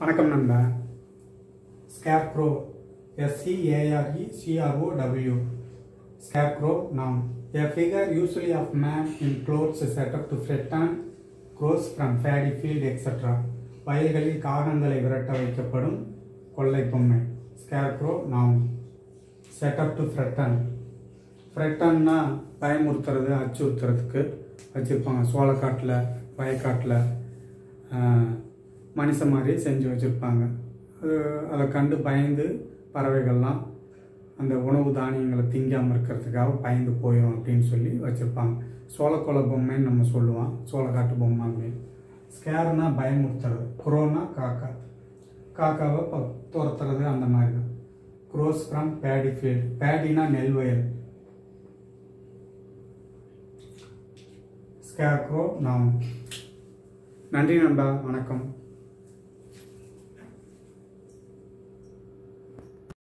வணக்கம் நண்பா scarecrow S C A R E C R O W scarecrow நாம் A figure usually of man in clothes set up to threaten crows from paddy field etc. வயல்களில் காகங்களை விரட்ட வைக்கப்படும் கொள்ளை பொம்மை ஸ்கேர்க்ரோ நாம் செட்டப் டு threaten ஃப்ரெட்டன்னா பயமுறுத்துறது அச்சுறுத்துறதுக்கு வச்சுருப்பாங்க சோளக்காட்டில் வயக்காட்டில் மனுஷன் மாதிரி செஞ்சு வச்சுருப்பாங்க அது அதை கண்டு பயந்து பறவைகள்லாம் அந்த உணவு தானியங்களை திங்காமல் இருக்கிறதுக்காக பயந்து போயிடும் அப்படின்னு சொல்லி வச்சுருப்பாங்க சோளக்கொலை பொம்மைன்னு நம்ம சொல்லுவோம் சோளக்காட்டு பொம்மை அப்படின்னு ஸ்கேர்னா பயமுறுத்துறது குரோனா காக்கா காக்காவை ப துரத்துறது அந்த மாதிரி தான் க்ரோஸ் ஃப்ரம் பேடி ஃபீல்டு பேடினா நெல் வயல் ஸ்கேர்க்ரோ நாம் நன்றி நண்பா வணக்கம்